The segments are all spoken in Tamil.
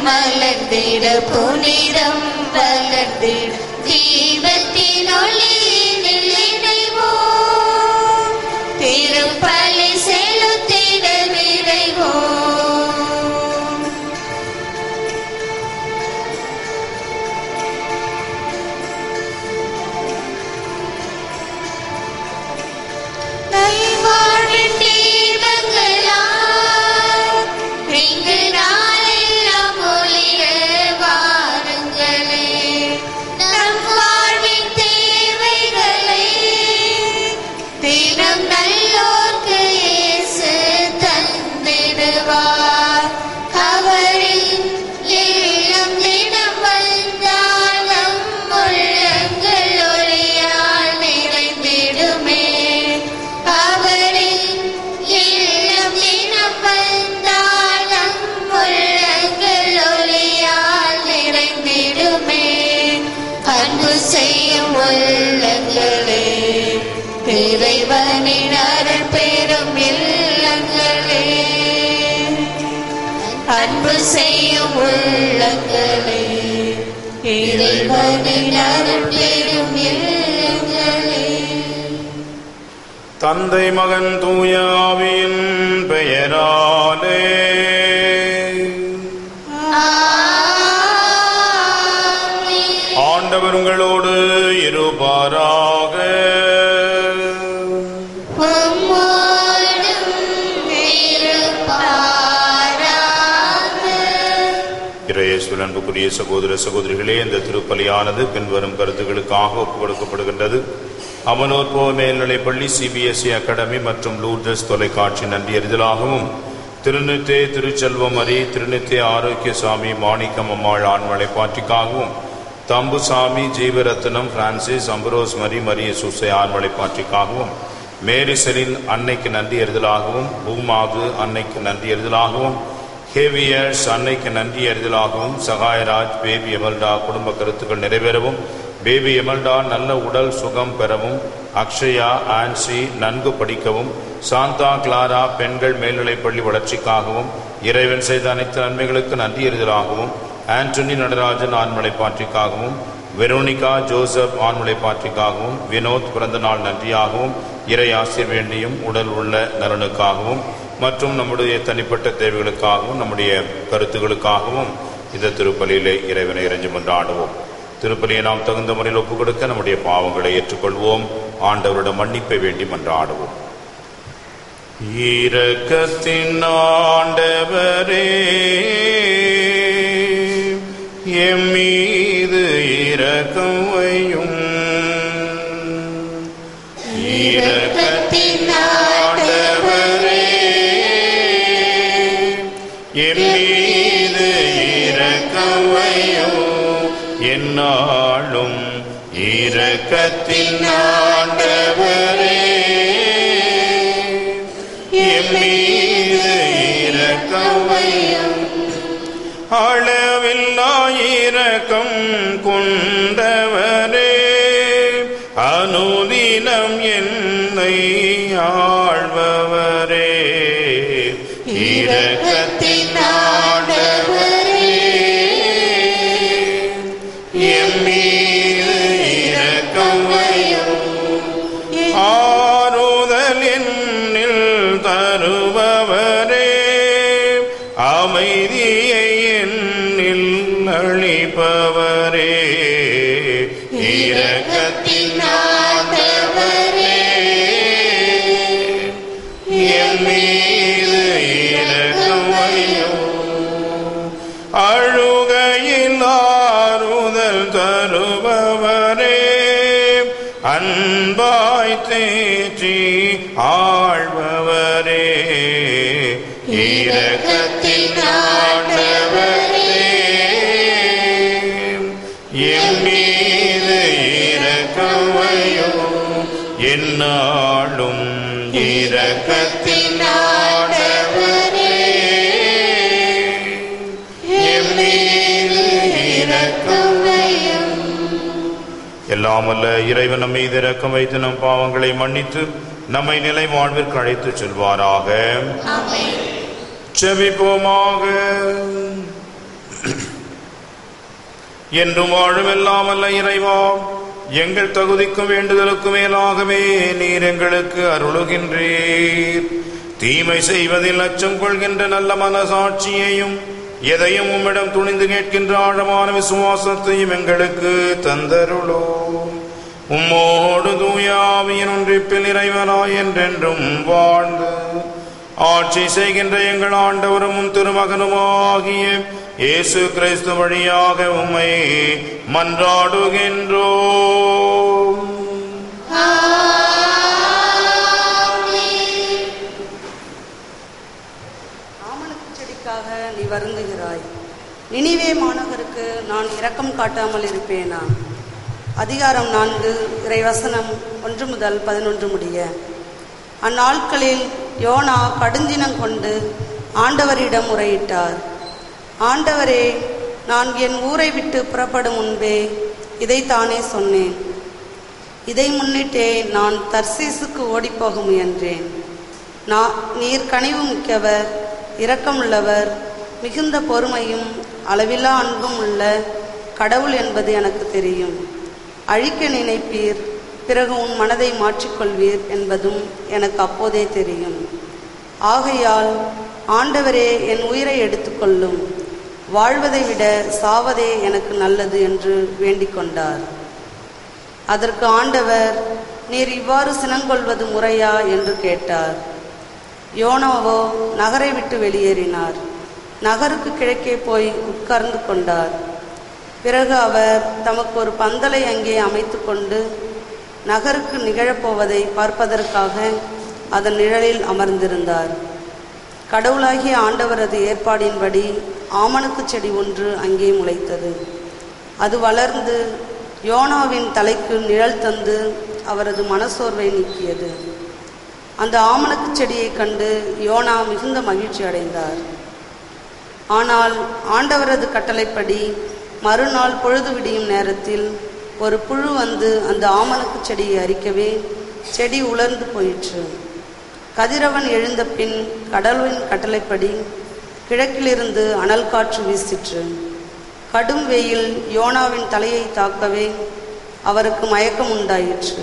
மலர்ந்திட புனிதம் வளர்ந்திட தீபத்தின் ஒளியினில் இணைவோம் திருப்பலி செலுத்திட விரைவோம் நல்வாழ்வின் தீபங்களாய் இங்கு நாளெல்லாம் ஒளிர வாருங்களே. நம் வாழ்வின் தேவைகளை தினம் நல்லோர்க்கு இயேசு தந்திடுவார். அவரின் இல்லம் தினம் வந்தால் நம் உள்ளங்கள் ஒளியால் நிறைந்திடுமே. அவரின் இல்லம் தினம் வந்தால் நம் உள்ளங்கள் ஒளியால் நிறைந்திடுமே. அன்பு செய்யும் உள்ளங்களே இறைவனின் அருள் பெறும் இல்லங்களே அன்பு செய்யும் உள்ளங்களே இறைவனின் அருள் பெறும் இல்லங்களே தந்தை மகன் தூய ஆவியின் பெயராலே ஆமென். ஆண்டவர் உங்களோடு இருப்பாராக உம்மோடும் இருப்பாராக. இறையேசுவில் அன்புக்குரிய சகோதர சகோதரிகளே இந்த திருப்பலியானது பின்வரும் கருத்துக்களுக்காக ஒப்புக் கொடுக்கப்படுகின்றது அமனோர் போ மேல்நிலைப்பள்ளி சிபிஎஸ்இ அகாடமி மற்றும் லூர்தஸ் தொலைக்காட்சி நன்றியறிதலாகவும் திருநித்தே திருச்செல்வம் அரி திருநித்தே ஆரோக்கியசாமி மாணிக்கம் அம்மாள் ஆண்மலை பாற்றிக்காகவும் தம்புசாமி ஜீவரத்னம் பிரான்சிஸ் அம்பரோஸ் மரி மரிய சூசை ஆண்மலை பாற்றிக்காகவும் மேரி செலின் அன்னைக்கு நன்றி எறிதலாகவும் பூமாது அன்னைக்கு நன்றி எறிதலாகவும் ஹேவியர்ஸ் அன்னைக்கு நன்றி அறிதலாகவும் சகாயராஜ் பேபி எமல்டா குடும்ப கருத்துக்கள் நிறைவேறவும் பேபி எமல்டா நல்ல உடல் சுகம் பெறவும் அக்ஷயா ஆன்சி நன்கு படிக்கவும் சாந்தா கிளாரா பெண்கள் மேல்நிலைப்பள்ளி வளர்ச்சிக்காகவும் இறைவன் செய்த அனைத்து நன்மைகளுக்கு நன்றி அறிதலாகவும் ஆண்டனி நடராஜன் ஆண்மலை பாற்றிக்காகவும் வெரோனிகா ஜோசப் ஆண்மலை பாற்றிக்காகவும் வினோத் பிறந்த நாள் நன்றியாகவும் இறை ஆசிர் வேண்டியும் உடல் உள்ள நலனுக்காகவும் மற்றும் நம்முடைய தனிப்பட்ட தேவைகளுக்காகவும் நம்முடைய கருத்துகளுக்காகவும் இந்த திருப்பலியிலே இறைவனை இறைஞ்சு கொண்டாடுவோம் திருப்பலியை நாம் தகுந்த முறையில் ஒப்புக் கொடுக்க நம்முடைய பாவங்களை ஏற்றுக்கொள்வோம் ஆண்டவரிடம் மன்னிப்பை வேண்டி மன்றாடுவோம் இரக்கத்தின் ஆண்டவரே எம் மீது இரக்கம் வையும் இரக்கத்தின் ஆண்டவரே என் மீது இரக்கம் வையும் என்னாலும் இரக்கத்தின் ஆண்டவரே என் மீது இரக்கம் வையும் அளவில்லா இரக்கம் கொண்டவரே அனுதினம் என்னை ஆழ்பவரே இரக்கத்தின் ஆண்டவரே என் மீது இரக்கம் வையும் ஆறுதல் என்னில் தருபவரே அமைதியை என்னில் அளிப்பவரே இரக்கத்தின் ஆண்டவரே என் மீது இரக்கம் வையும் அழுகையில் ஆறுதல் தருபவரே அன்பாய் தேற்றி ஆழ்பவரே இரக்கத்தின் ஆண்டவரே என் மீது இரக்கம் வையும் என்னாலும் இரக்கத்தின் ஆண்டவரே என் மீது இரக்கம் வையும் எல்லாமல்ல இறைவன் நம் மீது இரக்கம் வைத்து நம் பாவங்களை மன்னித்து நம்மை நிலை வாழ்விற்கு அழைத்துச் செல்வாராக ஆமென் செபிப்போமாக என்றும் வாழும் எல்லாம் அல்ல இறைவா எங்கள் தகுதிக்கும் வேண்டுதலுக்கும் மேலாகவே நீர் எங்களுக்கு அருளுகின்றீர் தீமை செய்வதில் அச்சம் கொள்கின்ற நல்ல மனசாட்சியையும் எதையும் உம்மிடம் துணிந்து கேட்கின்ற ஆழமான விசுவாசத்தையும் எங்களுக்கு தந்தருளோ உம்மோடு தூயாவியின் ஒன்றிப்பில் இறைவனாய் என்றென்றும் வாழ்ந்து ஆட்சி செய்கின்ற எங்கள் ஆண்டவரும் உம் திருமகனுமாகிய இயேசு கிறிஸ்து வழியாக உம்மை மன்றாடுகின்றோம் ஆமணக்கு செடிக்காக நீ வருந்துகிறாய் நினிவே மாநகருக்கு நான் இரக்கம் காட்டாமல் இருப்பேனா அதிகாரம் நான்கு இறைவசனம் ஒன்று முதல் பதினொன்று முடிய அந்நாட்களில் யோனா கடுஞ்சினம் கொண்டு ஆண்டவரிடம் முறையிட்டார் ஆண்டவரே நான் என் ஊரை விட்டு புறப்படும் முன்பே இதைத்தானே சொன்னேன் இதை முன்னிட்டே நான் தர்சீசுக்கு ஓடிப்போக முயன்றேன் நான் நீர் கனிவு மிக்கவர் இரக்கமுள்ளவர் மிகுந்த பொறுமையும் அளவில்லா அன்பும் உள்ள கடவுள் என்பது எனக்கு தெரியும் அழிக்க நினைப்பீர் பிறகு உன் மனதை மாற்றிக்கொள்வீர் என்பதும் எனக்கு அப்போதே தெரியும் ஆகையால் ஆண்டவரே என் உயிரை எடுத்துக்கொள்ளும் வாழ்வதை விட சாவதே எனக்கு நல்லது என்று வேண்டிக் கொண்டார் அதற்கு ஆண்டவர் நீர் இவ்வாறு சினங்கொள்வது முறையா என்று கேட்டார் யோனாவோ நகரை விட்டு வெளியேறினார் நகருக்கு கிழக்கே போய் உட்கார்ந்து கொண்டார் பிறகு அவர் தமக்கு ஒரு பந்தலை அங்கே அமைத்து கொண்டு நகருக்கு நிகழப்போவதை பார்ப்பதற்காக அதன் நிழலில் அமர்ந்திருந்தார் கடவுளாகிய ஆண்டவரது ஏற்பாடின்படி ஆமணக்கு செடி ஒன்று அங்கே முளைத்தது அது வளர்ந்து யோனாவின் தலைக்கு நிழல் தந்து அவரது மனசோர்வை நீக்கியது அந்த ஆமணக்கு செடியைக் கண்டு யோனா மிகுந்த மகிழ்ச்சி அடைந்தார் ஆனால் ஆண்டவரது கட்டளைப்படி மறுநாள் பொழுது விடியும் நேரத்தில் ஒரு புழு வந்து அந்த ஆமணக்கு செடியை அரிக்கவே செடி உலர்ந்து போயிற்று கதிரவன் எழுந்த பின் கடவுளின் கட்டளைப்படி கிழக்கிலிருந்து அனல் காற்று வீசிற்று கடும் வெயில் யோனாவின் தலையை தாக்கவே அவருக்கு மயக்கம் உண்டாயிற்று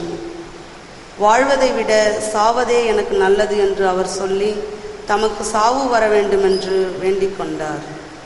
வாழ்வதை விட சாவதே எனக்கு நல்லது என்று அவர் சொல்லி தமக்கு சாவு வர வேண்டுமென்று வேண்டிக் கொண்டார்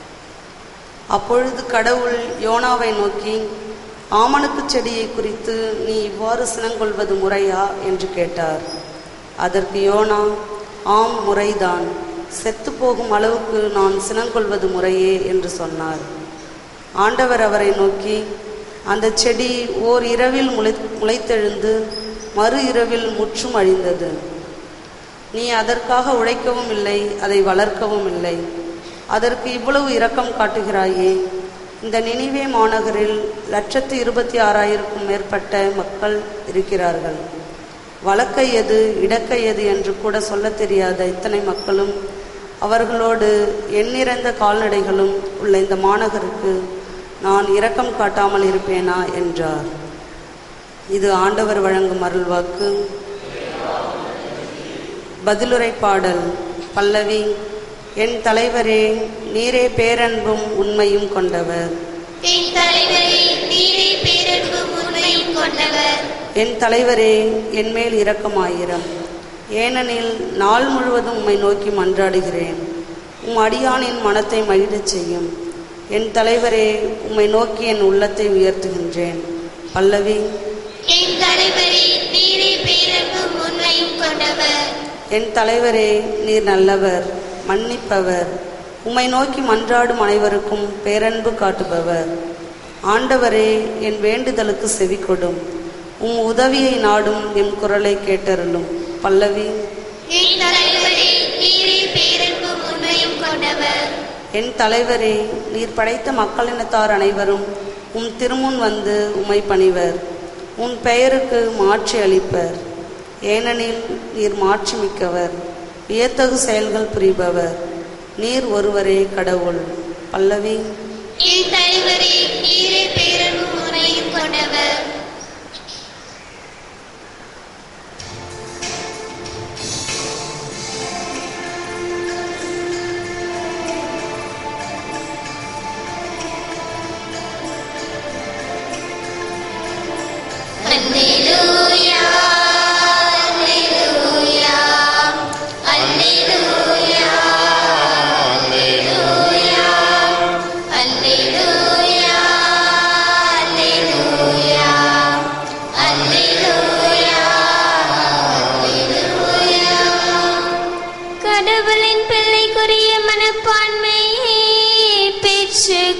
அப்பொழுது கடவுள் யோனாவை நோக்கி ஆமணக்கு செடியை குறித்து நீ இவ்வாறு சினங்கொள்வது முறையா என்று கேட்டார் அதற்கு யோனா ஆம் முறைதான் செத்து போகும் அளவுக்கு நான் சினங்கொள்வது முறையே என்று சொன்னார் ஆண்டவர் அவரை நோக்கி அந்த செடி ஓர் இரவில் முளை முளைத்தெழுந்து மறு இரவில் முற்றும் அழிந்தது நீ அதற்காக உழைக்கவும் இல்லை அதை வளர்க்கவும் இல்லை அதற்கு இவ்வளவு இரக்கம் காட்டுகிறாயே இந்த நினிவே மாநகரில் லட்சத்து இருபத்தி ஆறாயிரக்கும் மேற்பட்ட மக்கள் இருக்கிறார்கள் வழக்கை எது இடக்கை எது என்று கூட சொல்லத் தெரியாத இத்தனை மக்களும் அவர்களோடு எண்ணிறந்த கால்நடைகளும் உள்ள இந்த மாநகருக்கு நான் இரக்கம் காட்டாமல் இருப்பேனா என்றார் இது ஆண்டவர் வழங்கும் அருள்வாக்கு பதிலுரை பாடல் பல்லவி என் தலைவரே நீரே பேரன்பும் உண்மையும் கொண்டவர் என் தலைவரே நீரே பேரன்பும் உண்மையும் கொண்டவர் என் தலைவரே என்மேல் இரக்கமாயிரம் ஏனெனில் நாள் முழுவதும் உம்மை நோக்கி மன்றாடுகிறேன் உம் அடியானின் மனத்தை மகிழச் செய்யும் என் தலைவரே உம்மை நோக்கி என் உள்ளத்தை உயர்த்துகின்றேன் பல்லவி என் தலைவரே நீரே பேரன்பும் உண்மையும் கொண்டவர் என் தலைவரே நீர் நல்லவர் மன்னிப்பவர் உம்மை நோக்கி மன்றாடும் அனைவருக்கும் பேரன்பு காட்டுபவர் ஆண்டவரே என் வேண்டுதலுக்கு செவிக்கொடும் உம் உதவியை நாடும் எம் குரலை கேட்டருளும் பல்லவி என் தலைவரே நீரே பேரன்பும் உண்மையும் கொண்டவர் என் தலைவரே நீர் படைத்த மக்களினத்தார் அனைவரும் உம் திருமுன் வந்து உம்மை பணிவர் உன் பெயருக்கு மாட்சி அளிப்பர் ஏனெனில் நீர் மாட்சி மிக்கவர் வியத்தகு செயல்கள் புரிபவர் நீர் ஒருவரே கடவுள் பல்லவி என் தலைவரே நீரே பேரன்பும் உண்மையும் கொண்டவர்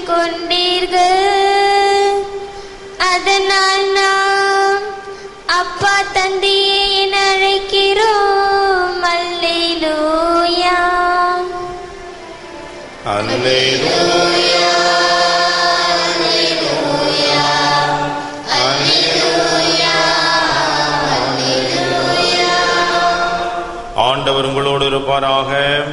ஏற்றுக்கொண்டீர்கள் அதனால் நாம் அப்பா தந்தையே என அழைக்கிறோம் அல்லேலூயா அல்லேலூயா ஆண்டவர் உங்களோடு இருப்பாராக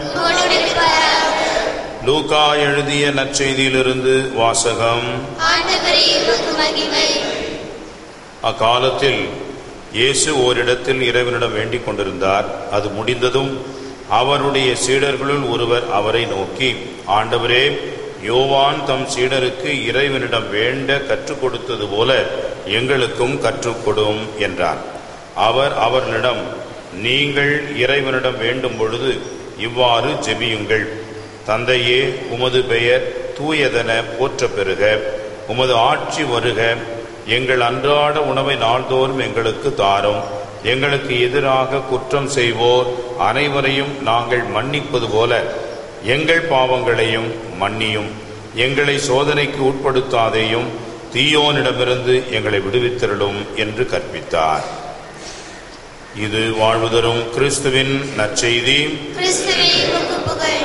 லூகா எழுதிய நற்செய்தியிலிருந்து வாசகம் ஆண்டவரே உமக்கு மகிமை அக்காலத்தில் இயேசு ஓரிடத்தில் இறைவனிடம் வேண்டிக் கொண்டிருந்தார் அது முடிந்ததும் அவருடைய சீடர்களுள் ஒருவர் அவரை நோக்கி ஆண்டவரே யோவான் தம் சீடருக்கு இறைவனிடம் வேண்ட கற்றுக் கொடுத்தது போல எங்களுக்கும் கற்றுக் கொடும் என்றார் அவர் அவர்களிடம் நீங்கள் இறைவனிடம் வேண்டும் பொழுது இவ்வாறு ஜெபியுங்கள் தந்தையே உமது பெயர் தூயதென போற்றப் பெறுக உமது ஆட்சி வருக எங்கள் அன்றாட உணவை நாள்தோறும் எங்களுக்கு தாரும் எங்களுக்கு எதிராக குற்றம் செய்வோர் அனைவரையும் நாங்கள் மன்னிப்பது போல எங்கள் பாவங்களையும் மன்னியும் எங்களை சோதனைக்கு உட்படுத்தாதேயும் தீயோனிடமிருந்து எங்களை விடுவித்திரளும் என்று கற்பித்தார் இது வாழ்வு தரும் கிறிஸ்துவின் நற்செய்தி கிறிஸ்துவே உமக்கு புகழ்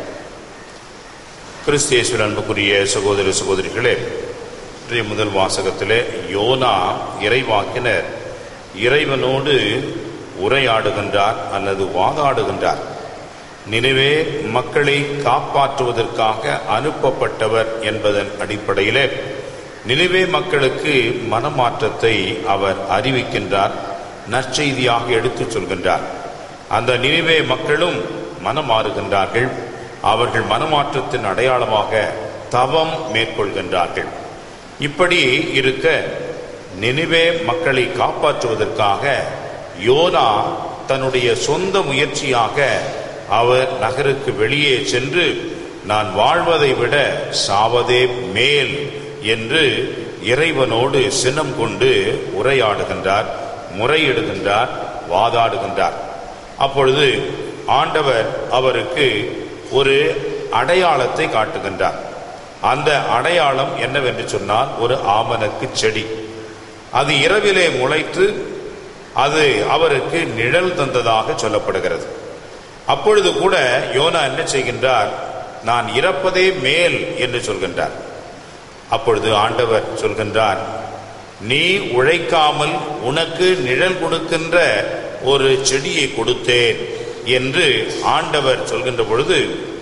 கிறிஸ்தியேஸ்வர் அன்புக்குரிய சகோதர சகோதரிகளே இன்றைய முதல் வாசகத்திலே யோனா இறைவாக்கினர் இறைவனோடு உரையாடுகின்றார் அல்லது வாதாடுகின்றார் நினைவே மக்களை காப்பாற்றுவதற்காக அனுப்பப்பட்டவர் என்பதன் அடிப்படையிலே நினைவே மக்களுக்கு மனமாற்றத்தை அவர் அறிவிக்கின்றார் நற்செய்தியாக எடுத்துச் சொல்கின்றார் அந்த நினைவே மக்களும் மனமாறுகின்றார்கள் அவர்கள் மனமாற்றத்தின் அடையாளமாக தவம் மேற்கொள்கின்றார்கள் இப்படி இருக்க நினைவே மக்களை காப்பாற்றுவதற்காக யோனா தன்னுடைய சொந்த முயற்சியாக அவர் நகருக்கு வெளியே சென்று நான் வாழ்வதை விட சாவதே மேல் என்று இறைவனோடு சினம் கொண்டு உரையாடுகின்றார் முறையிடுகின்றார் வாதாடுகின்றார் அப்பொழுது ஆண்டவர் அவருக்கு ஒரு அடையாளத்தை காட்டுகின்றார் அந்த அடையாளம் என்னவென்று சொன்னால் ஒரு ஆமணக்கு செடி அது இரவிலே முளைத்து அது அவருக்கு நிழல் தந்ததாக சொல்லப்படுகிறது அப்பொழுது கூட யோனா என்ன செய்கின்றார் நான் இறப்பதே மேல் என்று சொல்கின்றார் அப்பொழுது ஆண்டவர் சொல்கின்றார் நீ உழைக்காமல் உனக்கு நிழல் கொடுக்கின்ற ஒரு செடியை கொடுத்தேன் என்று ஆண்டவர் சொல்கின்ற பொழுது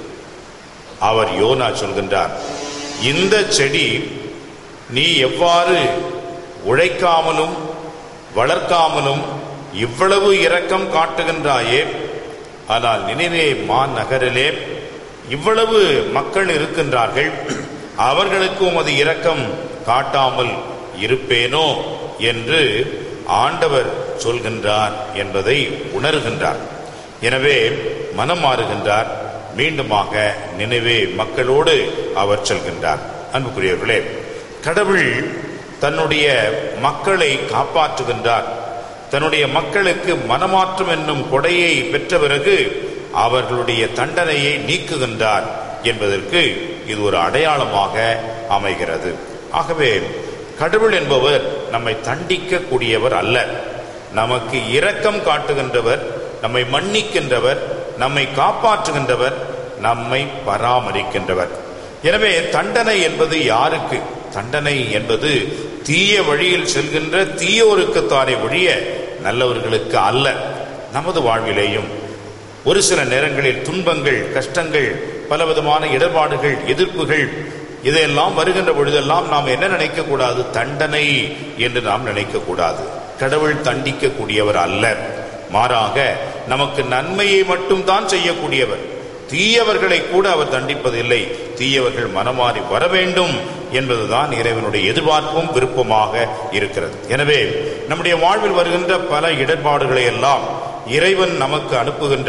அவர் யோனா சொல்கின்றார் இந்த செடி நீ எவ்வாறு உழைக்காமலும் வளர்க்காமலும் இவ்வளவு இரக்கம் காட்டுகின்றாயே ஆனால் நினைவே மாநகரிலே நகரிலே இவ்வளவு மக்கள் இருக்கின்றார்கள் அவர்களுக்கு உமது இரக்கம் காட்டாமல் இருப்பேனோ என்று ஆண்டவர் சொல்கின்றார் என்பதை உணர்கின்றார் எனவே மனம் மாறுகின்றார் மீண்டுமாக நினைவே மக்களோடு அவர் செல்கின்றார் அன்புக்குரியவர்களே கடவுள் தன்னுடைய மக்களை காப்பாற்றுகின்றார் தன்னுடைய மக்களுக்கு மனமாற்றம் என்னும் கொடையை பெற்ற பிறகு அவர்களுடைய தண்டனையை நீக்குகின்றார் என்பதற்கு இது ஒரு அடையாளமாக அமைகிறது ஆகவே கடவுள் என்பவர் நம்மை தண்டிக்க கூடியவர் அல்ல நமக்கு இரக்கம் காட்டுகின்றவர் நம்மை மன்னிக்கின்றவர் நம்மை காப்பாற்றுகின்றவர் நம்மை பராமரிக்கின்றவர் எனவே தண்டனை என்பது யாருக்கு தண்டனை என்பது தீய வழியில் செல்கின்ற தீயோருக்குத்தானே ஒழிய நல்லவர்களுக்கு அல்ல நமது வாழ்விலேயும் ஒரு சில நேரங்களில் துன்பங்கள் கஷ்டங்கள் பலவிதமான இடர்பாடுகள் எதிர்ப்புகள் இதையெல்லாம் வருகின்ற பொழுதெல்லாம் நாம் என்ன நினைக்க கூடாது தண்டனை என்று நாம் நினைக்க கூடாது கடவுள் தண்டிக்க கூடியவர் அல்ல மாறாக நமக்கு நன்மையை மட்டும் தான் செய்யக்கூடியவர் தீயவர்களை கூட அவர் தண்டிப்பதில்லை தீயவர்கள் மனமாறி வர வேண்டும் என்பதுதான் இறைவனுடைய எதிர்பார்ப்பும் விருப்பமாக இருக்கிறது எனவே நம்முடைய வாழ்வில் வருகின்ற பல இடர்பாடுகளை எல்லாம் இறைவன் நமக்கு அனுப்புகின்ற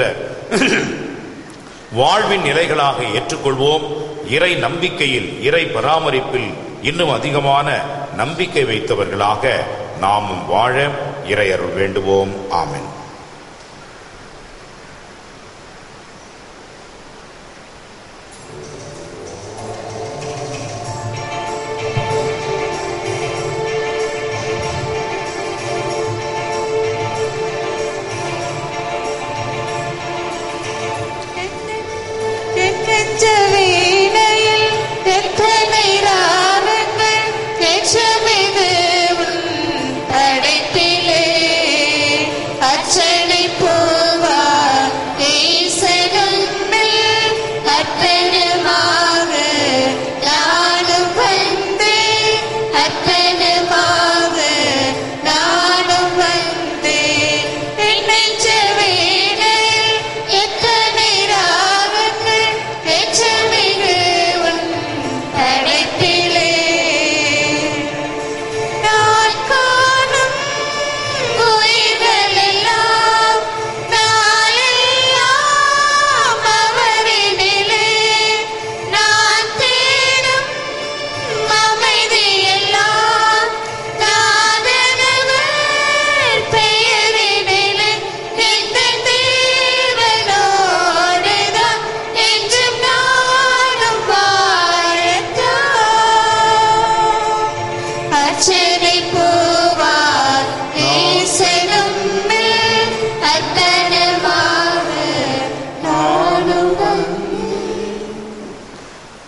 வாழ்வின் நிலைகளாக ஏற்றுக்கொள்வோம் இறை நம்பிக்கையில் இறை பராமரிப்பில் இன்னும் அதிகமான நம்பிக்கை வைத்தவர்களாக நாமும் வாழ இறையருள் வேண்டுவோம் ஆமென்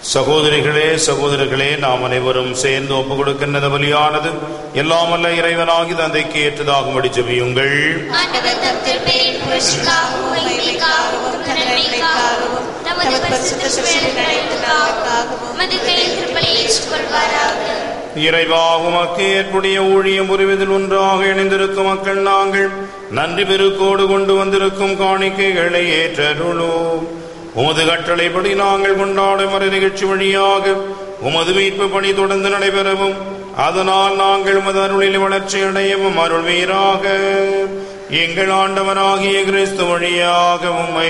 சகோதரிகளே சகோதரர்களே நாம் அனைவரும் சேர்ந்து ஒப்பு கொடுக்கின்றது பலியானது எல்லாம் அல்ல இறைவனாகி தந்தைக்கு ஏற்றதாகும்படி ஜெபியுங்கள் ஆண்டவர் தம் திருப்பெயரின் புகழ்ச்சிக்காகவும் மகிமைக்காகவும் நன்மைக்காகவும் தமது பரிசுத்த சிலுவையின் அழைப்புக்காகவும் உமது கையில் திருப்பலியை ஏற்றுக்கொள்வாராக இறைவா உமக்கு ஏற்புடைய ஊழியம் புரிவதில் ஒன்றாக இணைந்திருக்கும் மக்கள் நாங்கள் நன்றி பெருக்கோடு கொண்டு வந்திருக்கும் காணிக்கைகளை ஏற்றருளோம் உமது கட்டளைப்படி நாங்கள் கொண்டாடும் மறை நிகழ்ச்சி வழியாக உமது மீட்பு பணி தொடர்ந்து நடைபெறவும் அதனால் நாங்கள் உமது அருளில் வளர்ச்சி அடையவும் அருள்வீராக எங்கள் ஆண்டவராகிய கிறிஸ்து வழியாக உம்மை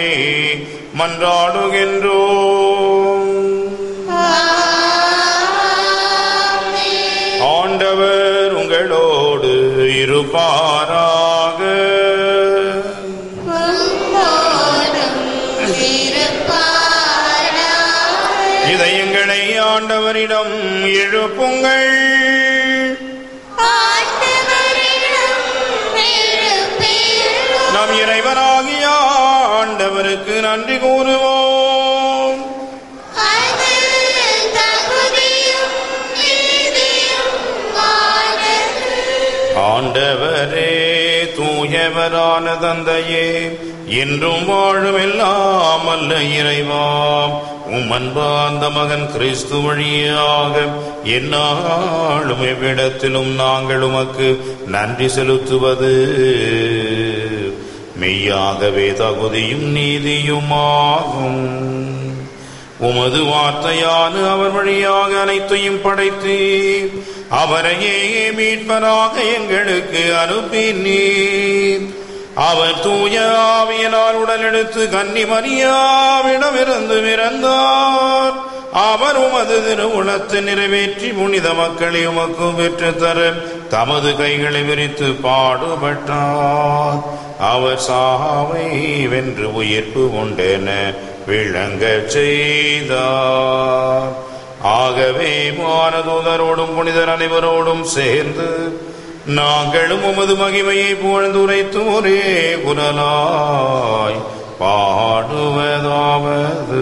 மன்றாடுகின்றோம் ஆண்டவர் உங்களோடு இருப்பாராக இதயங்களை ஆண்டவரிடம் எழுப்புங்கள் நம் இறைவனாகிய ஆண்டவருக்கு நன்றி கூறுவோம் ஆண்டவரே தூயவரான தந்தையே என்றும் வாழும் எல்லாம் அல்ல இறைவா உம் அன்பார்ந்த மகன் கிறிஸ்து வழியாக எந்நாளும் எவ்விடத்திலும் நாங்கள் உமக்கு நன்றி செலுத்துவது மெய்யாகவே தகுதியும் நீதியுமாகும் உமது வார்த்தையான அவர் வழியாக அனைத்தையும் படைத்து அவரையே மீட்பராக எங்களுக்கு அனுப்பினீர் அவர் தூய ஆவியனால் உடலெடுத்து கன்னி மரியாவிடமிருந்து பிறந்தார் அவர் உமது திருவுளத்தை நிறைவேற்றி புனித மக்களை உமக்கு பெற்று தர தமது கைகளை விரித்து பாடுபட்டார் அவர் சாவை வென்று உயிர்ப்பு உண்டென விளங்கச் செய்தார் ஆகவே மானதூதரோடும் புனிதர் அனைவரோடும் சேர்ந்து நாங்களும் உமது மகிமையை புகழ்ந்துரைத்து ஒரே குரலாய் பாடுவதாவது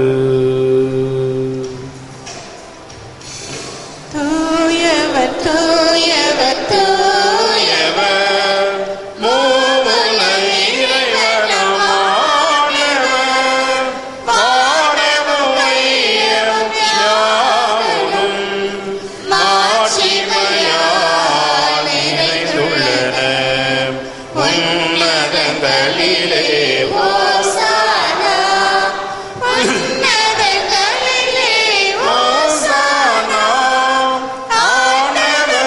தூயவர் தூயவர் தூயவர் மூவல இறைவனமானவர், வானமும் மையமும் யாவும் மாட்சிமையால் நிறைந்துள்ளன. உன்னதங்களிலே ஓசானா உன்னதங்களிலே ஓசானா ஆண்டவர்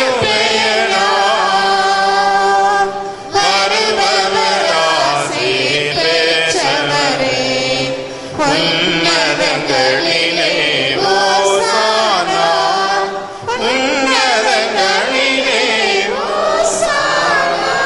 திருப்பெயரால் வருபவராசி பெற்றவரே உன்னதங்களிலே ஓசானா உன்னதங்களிலே ஓசானா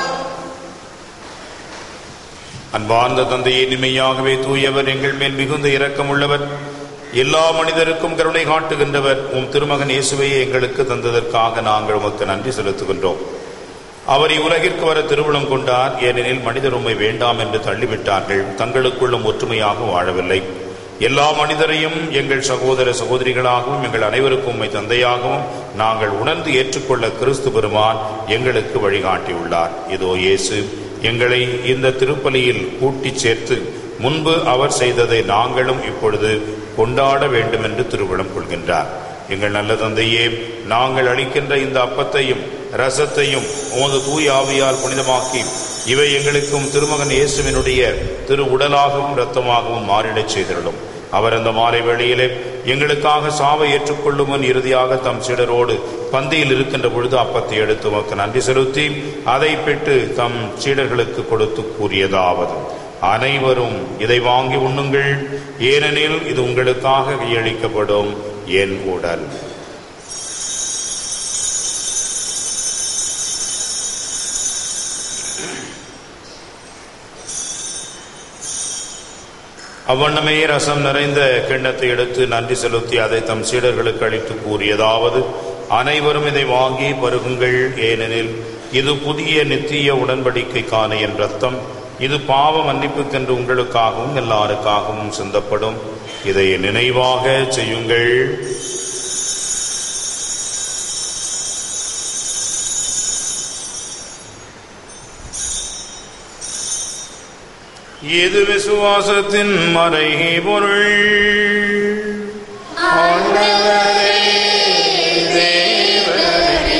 அன்பார்ந்த தந்தையே இனிமையாகவே தூயவர் எங்கள் மேல் மிகுந்த இரக்கமுள்ளவர் எல்லா மனிதருக்கும் கருணை காட்டுகின்றவர் உம் திருமகன் இயேசுவையே எங்களுக்கு தந்ததற்காக நாங்கள் உமக்கு நன்றி செலுத்துகின்றோம் அவர் இவ்வுலகிற்கு வர திருவுளம் கொண்டார் ஏனெனில் மனிதர் உம்மை வேண்டாம் என்று தள்ளிவிட்டார்கள் தங்களுக்குள்ளும் ஒற்றுமையாக வாழவில்லை எல்லா மனிதரையும் எங்கள் சகோதர சகோதரிகளாகவும் எங்கள் அனைவருக்கும் உம்மை தந்தையாகவும் நாங்கள் உணர்ந்து ஏற்றுக்கொள்ள கிறிஸ்து பெருமான் எங்களுக்கு வழிகாட்டியுள்ளார் இதோ இயேசு எங்களை இந்த திருப்பலியில் கூட்டிச் சேர்த்து முன்பு அவர் செய்ததை நாங்களும் இப்பொழுது கொண்டாட வேண்டும் என்று திருவிழம் கொள்கின்றார் எங்கள் நல்ல தந்தையே நாங்கள் அளிக்கின்ற இந்த அப்பத்தையும் ரசத்தையும் உமது தூய ஆவியால் புனிதமாக்கி இவை எங்களுக்கும் திருமகன் இயேசுவினுடைய திரு உடலாகவும் இரத்தமாகவும் மாறிடச் செய்திருளும் அவர் அந்த மாலை வேளையிலே எங்களுக்காக சாவை ஏற்றுக்கொள்ளும் முன் இறுதியாக தம் சீடரோடு பந்தியில் இருக்கின்ற பொழுது அப்பத்தை எடுத்து உமக்கு நன்றி செலுத்தி அதை பெற்று தம் சீடர்களுக்கு கொடுத்து கூறியதாவது அனைவரும் இதை வாங்கி உண்ணுங்கள் ஏனெனில் இது உங்களுக்காக கையளிக்கப்படும் என் உடல் அவ்வண்ணமே ரசம் நிறைந்த கிண்ணத்தை எடுத்து நன்றி செலுத்தி அதை தம் சீடர்களுக்கு அளித்து கூறியதாவது அனைவரும் இதை வாங்கி பருகுங்கள் ஏனெனில் இது புதிய நித்திய உடன்படிக்கைக்கான என் ரத்தம் இது பாவ மன்னிப்புக்கென்று உங்களுக்காகவும் எல்லாருக்காகவும் சிந்தப்படும் இதை நினைவாக செய்யுங்கள் இது விசுவாசத்தின் மறை பொருள் ஆண்டவரே தேவரே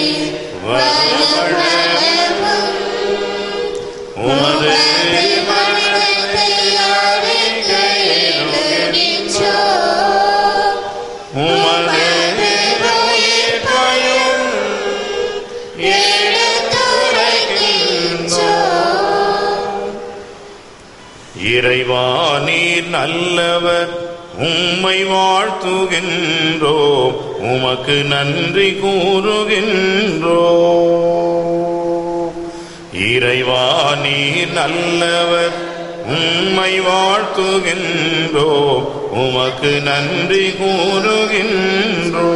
வருவளவும் உமது மரணத்தை அறிக்கையிடுகின்றோ உமது உயிர்ப்பையும் எடுத்துரைக்கின்றோ இறைவா நீர் நல்லவர் உம்மை வாழ்த்துகின்றோ உமக்கு நன்றி கூறுகின்றோ இறைவா நீர் நல்லவர் உம்மை வாழ்த்துகின்றோ உமக்கு நன்றி கூறுகின்றோ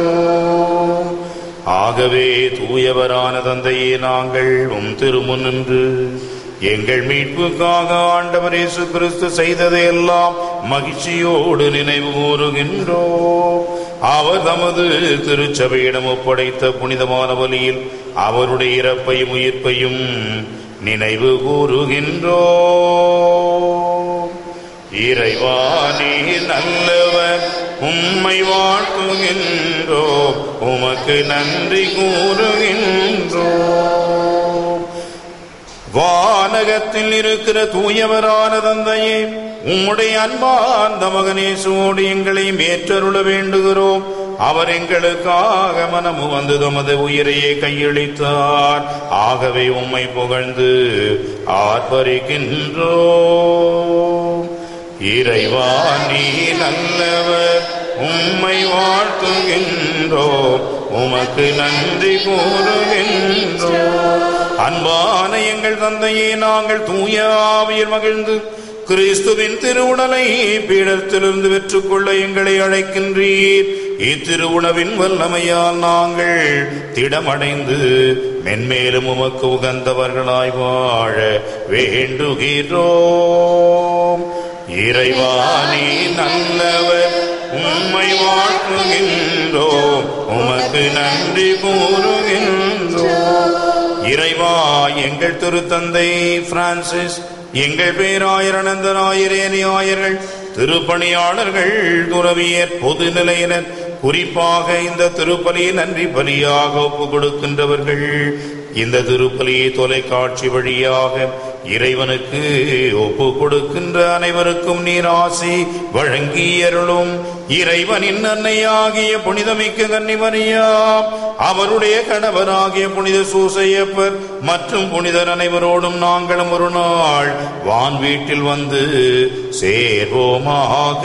ஆகவே தூயவரான தந்தையே நாங்கள் உம் திருமுன்னின்று எங்கள் மீட்புக்காக ஆண்டவர் இயேசு கிறிஸ்து செய்ததையெல்லாம் மகிழ்ச்சியோடு நினைவு கூறுகின்றோம் அவர் தமது திருச்சபையிடம் ஒப்படைத்த புனிதமான வழியில் அவருடைய இறப்பையும் உயிர்ப்பையும் நினைவு கூறுகின்றோம் இறைவா நீ நல்லவர் உம்மை வாழ்த்துகின்றோ உமக்கு நன்றி கூறுகின்றோம் வானகத்தில் இருக்கிற தூயவரான தந்தையே உம்முடைய அன்பார்ந்த மகனேசோடு எங்களையும் ஏற்றருள வேண்டுகிறோம் அவர் எங்களுக்காக மனமு வந்து தமது உயிரையே கையளித்தார் ஆகவே உம்மை புகழ்ந்து ஆர்ப்பரிக்கின்றோம் இறைவா நீ நல்லவர் உம்மை வாழ்த்துகின்றோம் உமக்கு நன்றி கூறுகின்றோம் அன்பான எங்கள் தந்தையே நாங்கள் தூய ஆவியில் மகிழ்ந்து கிறிஸ்துவின் திருவுடலை பீடத்திலிருந்து பெற்றுக்கொள்ள எங்களை அழைக்கின்றீர் இத்திருவுணவின் வல்லமையால் நாங்கள் திடமடைந்து மென்மேலும் உமக்கு உகந்தவர்களாய் வாழ வேண்டுகிறோம் இறைவா நீ நல்லவர் உம்மை வாழ்த்துகின்றோம் உமக்கு நன்றி கூறுகின்றோம் இறைவா எங்கள் திருத்தந்தை பிரான்சிஸ் எங்கள் பேராயர் அனந்தராயரேனி ஆயர்கள் திருப்பணியாளர்கள் துறவியர் பொதுநிலையினர் குறிப்பாக இந்த திருப்பலியை நன்றி பலியாக ஒப்பு கொடுக்கின்றவர்கள் இந்த திருப்பலியை தொலைக்காட்சி வழியாக இறைவனுக்கு ஒப்பு கொடுக்கின்ற அனைவருக்கும் நீர் ஆசி வழங்கியருளும் இறைவனின் அன்னையாகிய புனிதமிக்க கன்னிமரியா அவருடைய கணவராகிய புனித சூசையப்பர் மற்றும் புனிதர் அனைவரோடும் நாங்களும் ஒரு நாள் வான் வீட்டில் வந்து சேர்வோமாக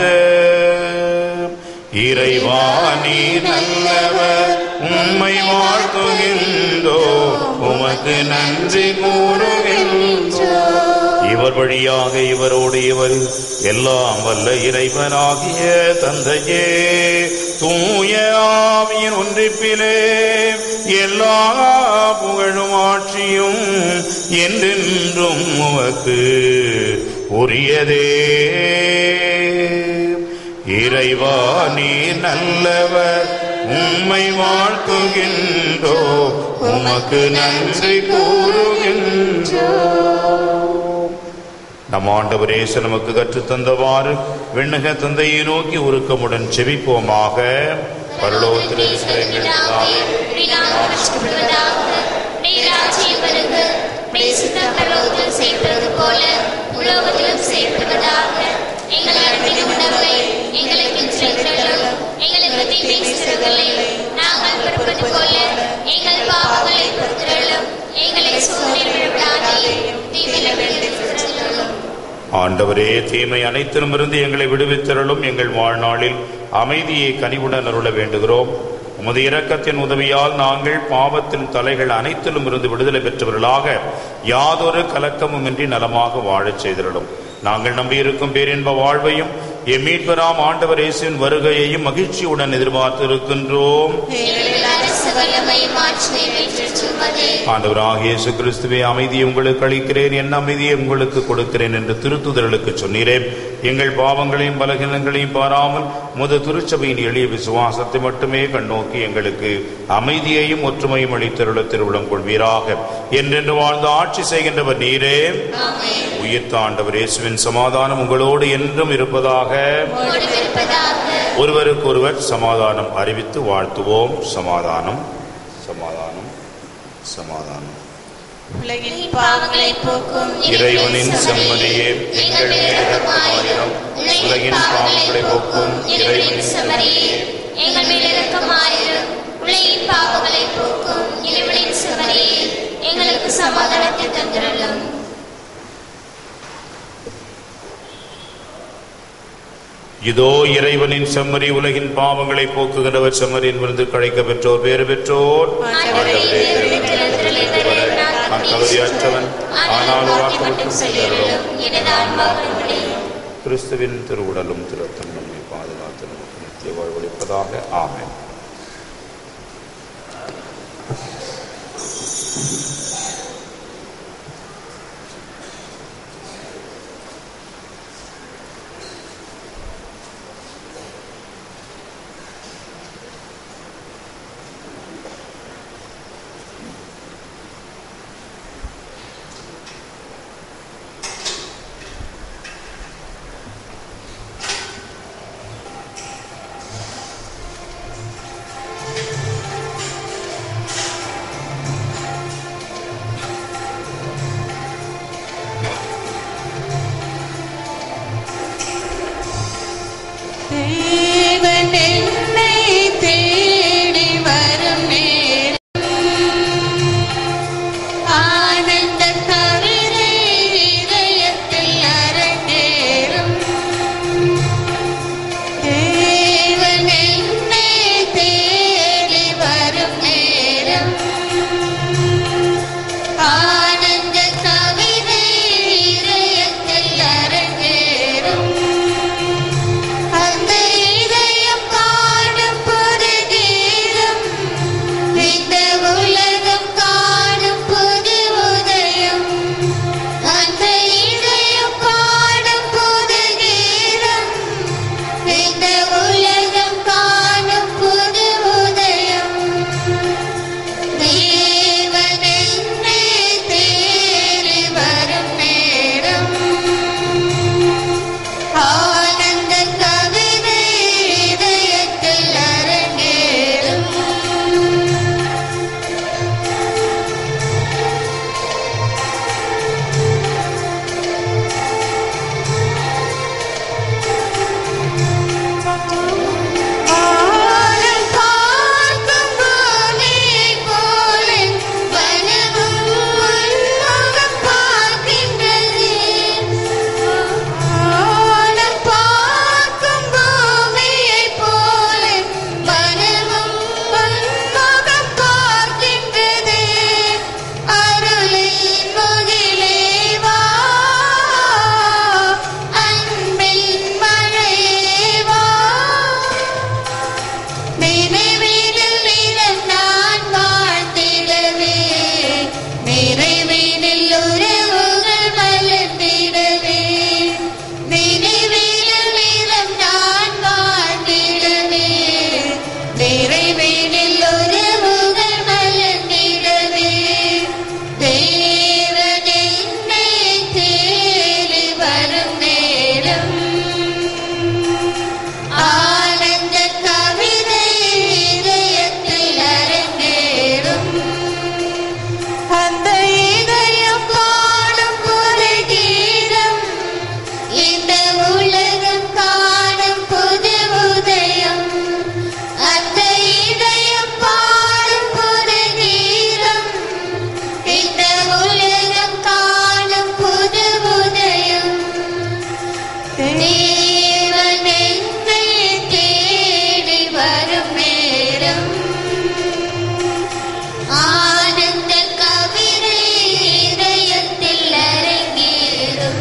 இறைவா நீ நல்லவர் உம்மை வாழ்த்துகின்றோ உமக்கு நன்றி கூறுகின்றோ இவர் வழியாக இவரோடு இவர் எல்லாம் வல்ல இறைவனாகிய தந்தையே தூய ஆவியின் ஒன்றிப்பிலே எல்லா புகழும் ஆட்சியும் என்றென்றும் உமக்கு உரியதே இறைவா நீ நல்லவர் உம்மை வாழ்த்துகின்றோ உமக்கு நன்றி கூறுகின்றோ நம் ஆண்டவர் இயேசு நமக்கு கற்றுத் தந்தவாறு விண்ணக தந்தையை நோக்கி உருக்கமுடன் செவிப்போமாக பரலோகத்தில் இருக்கிற எங்கள் பிதாவே, பரலோகத்தில் செய்வது போல உலோகத்திலும் செய்வதாக எங்கள் அன்பின் உணவை எங்களுக்கு சென்றலும் எங்களுக்கு தீமை செய்தவர்களை நாங்கள் பொறுப்பது போல எங்கள் பாவங்களை பொறுத்தலும் எங்களை சோதனை விடாதையும் தீமையிலிருந்து ஆண்டவரே தீமை அனைத்திலும் இருந்து எங்களை விடுவித்தருளும் எங்கள் வாழ்நாளில் அமைதியை கனிவுடன் அருள வேண்டுகிறோம் உமது இரக்கத்தின் உதவியால் நாங்கள் பாவத்தின் தலைகள் அனைத்திலும் இருந்து விடுதலை பெற்றவர்களாக யாதொரு கலக்கமுமின்றி நலமாக வாழச் செய்திருளும் நாங்கள் நம்பியிருக்கும் பேரின்ப வாழ்வையும் எம் மீட்பராம் ஆண்டவர் இயேசுவின் வருகையையும் மகிழ்ச்சியுடன் எதிர்பார்த்திருக்கின்றோம் எங்கள் அரசு வல்லமை மாற்றி வெற்றி ஆண்டவராகிய இயேசு கிறிஸ்துவே அமைதியை உங்களுக்கு அளிக்கிறேன் என் அமைதியை உங்களுக்கு கொடுக்கிறேன் என்று திருத்துதலுக்கு சொன்னீரே எங்கள் பாவங்களையும் பலகீனங்களையும் பாராமல் முத திருச்சபையின் எளிய விசுவாசத்தை மட்டுமே கண்ணோக்கி எங்களுக்கு அமைதியையும் ஒற்றுமையும் அளித்தருள திருவிழம் கொள்வீராக என்றென்று வாழ்ந்து ஆட்சி செய்கின்றவர் நீரே உயிர்த்த ஆண்டவர் இயேசுவின் சமாதானம் உங்களோடு என்றும் இருப்பதாக உம்மோடு இருப்பதாக ஒருவருக்கொருவர் சமாதானம் அறிவித்து வாழ்த்துவோம் சமாதானம் சமாதானம் சமாதானம் உலகின் பாவங்களை போக்கும் இறைவனின் செம்மறியே எங்கள் மேல் இரக்கமாயிரம் உலகின் பாவங்களை போக்கும் இறைவனின் செம்மறியே எங்கள் மேல் இரக்கமாயிரும் உலகின் பாவங்களை போக்கும் இறைவனின் செம்மறியே எங்களுக்கு சமாதானத்தை தந்திரலும் இதோ இறைவனின் செம்மறி உலகின் பாவங்களை போக்குகிறவர் செம்மறியின் விருந்து கழைக்க பெற்றோர் பேறு பெற்றோர் ஆண்டவரே, நான் தகுதியற்றவன் ஆனால் வாக்குறுத்தும் செய்தருளும் எனது ஆன்மாவினுடைய கிறிஸ்துவின் திருவுடலும் திருத்தம் நம்மை பாதுகாத்து நமக்கு நித்திய வாழ்வளிப்பதாக ஆமென் தேவன் என்னை தேடி வரும் நேரம் ஆனந்த கவிதை இதயத்தில் அரங்கேறும் தேவன் என்னை தேடி வரும் நேரம் ஆனந்த கவிதை இதயத்தில் அரங்கேறும் அந்த இதயம் காணும் புது கீதம் இந்த உலகம் காணும் புது உதயம் அந்த இதயம் காணும் புது கீதம் இந்த உலகம் காணும் புது உதயம் தேவன் என்னை தேடி வரும் நேரம் ஆனந்த கவிதை இதயத்தில் அரங்கேறும் ஆனம் பார்க்கும் பூமியைப் போல வனமும் உன்முகம் பார்க்கின்றது. ஆனம் பார்க்கும் பூமியைப் போல வனமும் உன்முகம் பார்க்கின்றது. அருளின் முகிலே வா, அன்பின் மழையே வா. நினைவினில் நிறம் நான் வாழ்ந்திடவே நிறைவினில் உறவுகள் மலர்ந்திடவே நினைவினில் நிறம் நான் வாழ்ந்திடவே நிறைவினில் உறவுகள் மலர்ந்திடவே தேவன் என்னை தேடி வரும் நேரம் ஆனந்த கவிதை இதயத்தில் அரங்கேறும் அந்த இதயம் பாடும் புது கீதம் இந்த உலகம் காணும் புது உதயம் அந்த இதயம் பாடும் புது கீதம் இந்த உலகம் காணும் புது உதயம் தேவன் என்னை தேடி வரும் நேரம் ஆனந்த கவிதை இதயத்தில் அரங்கேறும்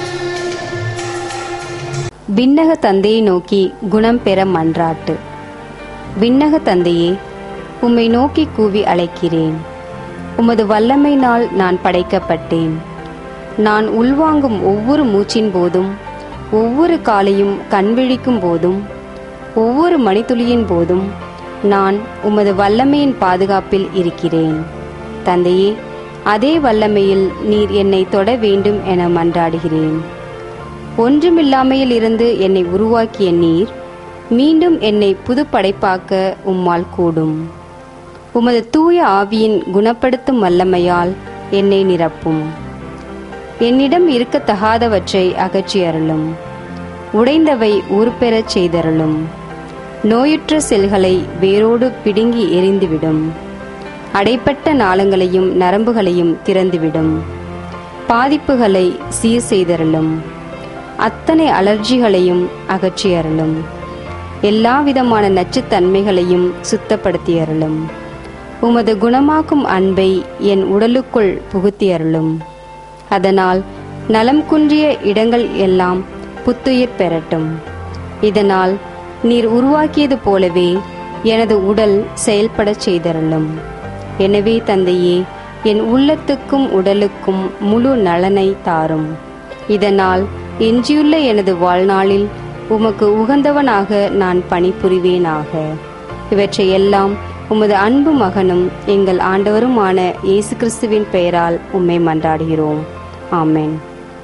விண்ணக தந்தையை நோக்கி குணம் பெற மன்றாட்டு விண்ணக தந்தையே உம்மை நோக்கி கூவி அழைக்கிறேன் உமது வல்லமையினால் நான் படைக்கப்பட்டேன் நான் உள்வாங்கும் ஒவ்வொரு மூச்சின் போதும் ஒவ்வொரு காலையும் கண்விழிக்கும் போதும் ஒவ்வொரு மணித்துளியின் போதும் நான் உமது வல்லமையின் பாதுகாப்பில் இருக்கிறேன் தந்தையே அதே வல்லமையில் நீர் என்னை தொட வேண்டும் என மன்றாடுகிறேன் ஒன்றுமில்லாமையில் இருந்து என்னை உருவாக்கிய நீர் மீண்டும் என்னை புதுப்படைப்பாக்க உம்மால் கூடும் உமது தூய ஆவியின் குணப்படுத்தும் வல்லமையால் என்னை நிரப்பும் என்னிடம் இருக்கத்தகாதவற்றை அகற்றி அருளும் உடைந்தவை உருப்பெறச் செய்தருளும் நோயுற்ற செல்களை வேரோடு பிடுங்கி எரிந்துவிடும் அடைப்பட்ட நாளங்களையும் நரம்புகளையும் திறந்துவிடும் பாதிப்புகளை சீர் செய்தருளும் அத்தனை அலர்ஜிகளையும் அகற்றி அருளும் எல்லா விதமான நச்சுத்தன்மைகளையும் சுத்தப்படுத்தி அருளும் உமது குணமாக்கும் அன்பை என் உடலுக்குள் புகுத்தி அருளும் அதனால் நலம் குன்றிய இடங்கள் எல்லாம் புத்துயிர் பெறட்டும் இதனால் நீர் உருவாக்கியது போலவே எனது உடல் செயல்படச் செய்தருளும் எனவே தந்தையே என் உள்ளத்துக்கும் உடலுக்கும் முழு நலனை தாரும் இதனால் எஞ்சியுள்ள எனது வாழ்நாளில் உமக்கு உகந்தவனாக நான் பணிபுரிவேனாக இவற்றையெல்லாம் உமது அன்பு மகனும் எங்கள் ஆண்டவருமான இயேசு கிறிஸ்துவின் பெயரால் உம்மை மன்றாடுகிறோம் ஆமென்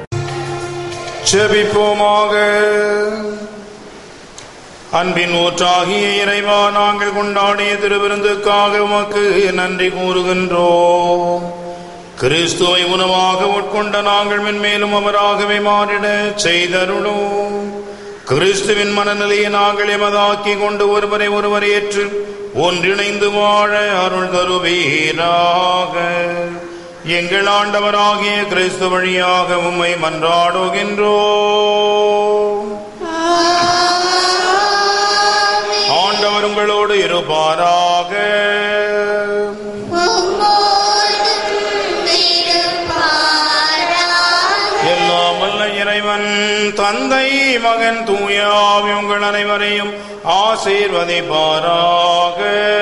செபிப்போமாக அன்பின் ஊற்றாகிய இறைவா நாங்கள் கொண்டாடிய திருவிருந்துக்காக உமக்கு நன்றி கூறுகின்றோம் கிறிஸ்துவை உணவாக உட்கொண்ட நாங்கள் மென்மேலும் அவராகவே மாறிட செய்தருளும் கிறிஸ்துவின் மனநிலையை நாங்கள் எமதாக்கி கொண்டு ஒருவரை ஒருவர் ஏற்று ஒன்றிணைந்து வாழ அருள் தருவீராக எங்கள் ஆண்டவராகிய கிறிஸ்து வழியாக உம்மை மன்றாடுகின்றோம் ஆண்டவர் உங்களோடு இருப்பாராக எல்லாம் வல்ல இறைவன் தந்தை மகன் தூயாவி உங்கள் அனைவரையும் ஆசீர்வதிப்பாராக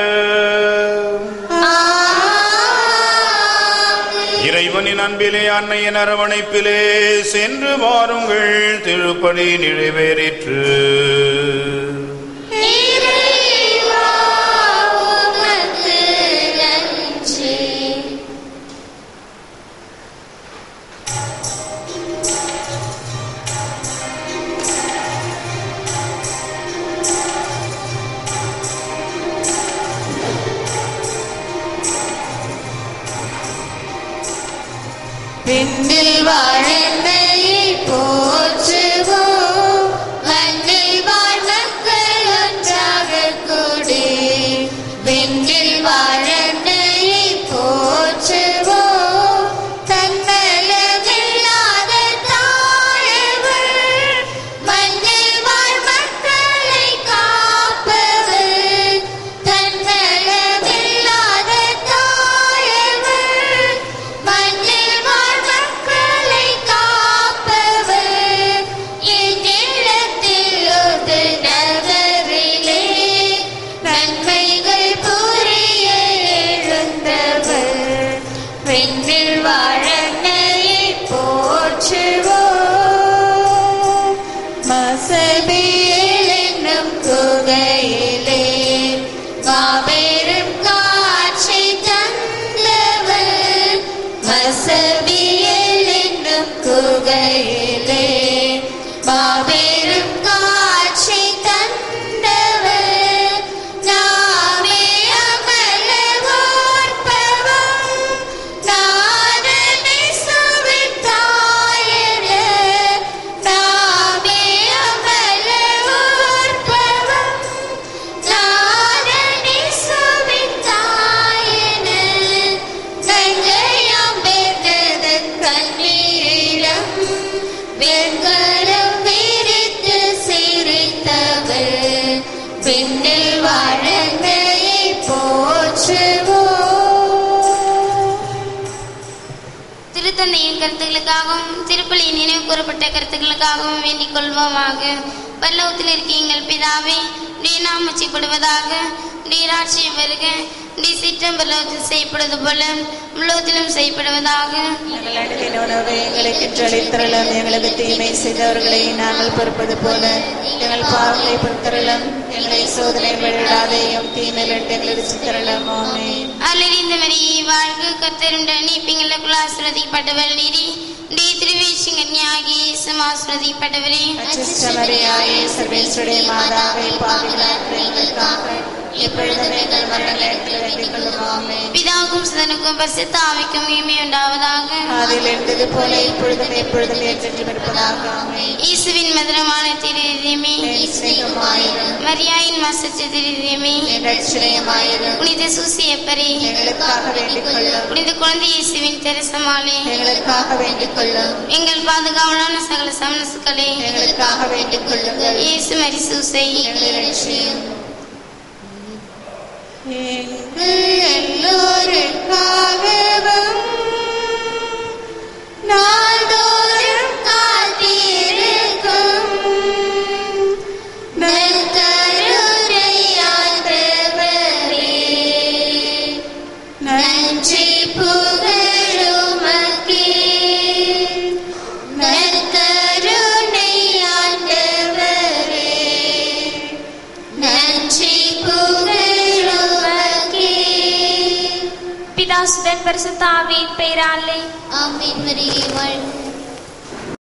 இறைவனின் அன்பிலே அன்னையின் அரவணைப்பிலே சென்று வாருங்கள் திருப்படி நிறைவேறிற்று விண்ணில் வாழ்ந்ததை போற்றுவோம் மண்ணில் வாழ் மக்கள் ஒன்றாக கூடி விண்ணில் வாழ்ந்ததை போற்றுவோம் தன்னலமில்லாத தாழவர் மண்ணில் வாழ் மக்களை காப்பவர் தன்னலமில்லாத தாழவர் மண்ணில் வாழ் மக்களை காப்பவர் என்னிடத்தில் ஒரு நகரிலே நன்மைகள் புரிய எழுந்தவர் விண்ணில் வாழனையை போற்றுவோம் மசபியில் என்னும் குகையிலே மாபெரும் காட்சி தந்தவர் மசபியில் என்னும் குகையிலே மாபெரும் காட்சி தந்தவர் நாமே அமல ஓர்ப்பவம் நாதனை சுவித்தாயன நாமே அமல ஓர்ப்பவம் நாதனை சுவித்தாயன நங்கையாம் பெற்றதன் கண்ணீரிடம் வெண்கலம் விரித்து சிரித்தவர் பின்னில் வழங்கையை போற்றுவோம் திருத்தந்தையின் கருத்துக்களுக்காகவும் திருப்பலியின் நினைவு கூறப்பட்ட கருத்துக்களுக்காகவும் வேண்டிக் கொள்வோமாக பல்லவத்தில் இருக்க எங்கள் பிதாவே நீ நாம் உச்சிப்படுவதாக நீராட்சியம் வருக உடைய சிற்றம் பரலோகத்தில் செய்யப்படுவது போல உலகத்திலும் செய்யப்படுவதாக எங்கள் அணுகின உணவை எங்களுக்கு அளித்தரலாம் எங்களுக்கு தீமை செய்தவர்களை நாங்கள் பொறுப்பது போல எங்கள் பாவங்களை பொறுத்தரலாம் எங்களை சோதனை விடாதையும் தீமையிலிருந்து எங்களுக்கு சித்தரலாம் ஆமென் அல்லறிந்த மரியே வாழ்க கர்த்தருடன் நீப்பிங்களுக்குள் ஆசிரதிக்கப்பட்டவர் நீரி உடைய திருவேஷங்கன்யாகி சமாசிரதிக்கப்பட்டவரே அச்சிஷ்டமரியாயே சர்வேஸ்வருடைய மாதாவை பாவிகளாக எங்களுக்காக எப்பொழுதும் எங்கள் மரண நேரத்தில் வேண்டிக் கொள்ளும் ஆமென் பிதாவுக்கும் சுதனுக்கும் பரிசுத்த ஆவிக்கும் மகிமை உண்டாவதாக அதில் இருந்தது போல இப்பொழுதும் எப்பொழுதும் ஏற்றென்றும் இருப்பதாக ஆமென் இயேசுவின் மதுரமான திருதயமே என் சிநேகமாயிரும் மரியாயின் மாசற்ற திருதயமே என் ரட்சணையமாயிரும் புனித சூசியப்பரே எங்களுக்காக வேண்டிக் கொள்ளும் புனித குழந்தை இயேசுவின் தெரசமாலே எங்களுக்காக வேண்டிக் கொள்ளும் எங்கள் பாதுகாவலான சகல சமனசுக்களே எங்களுக்காக வேண்டிக் கொள்ளுங்கள் இயேசு மரி சூசை எங்களை ரட்சியும் எங்கள் எல்லோருக்காகவும் நாள்தோறும் காத்திருக்கும் நற்கருணையாண்டவரே, நன்றி புகழுமக்கே நற்கருணையாண்டவரே, நன்றி புகழுமக்கே பிதாசுதன் பரிசுத்தாவின் பெயராலே ஆமென் மரியே வாழ்க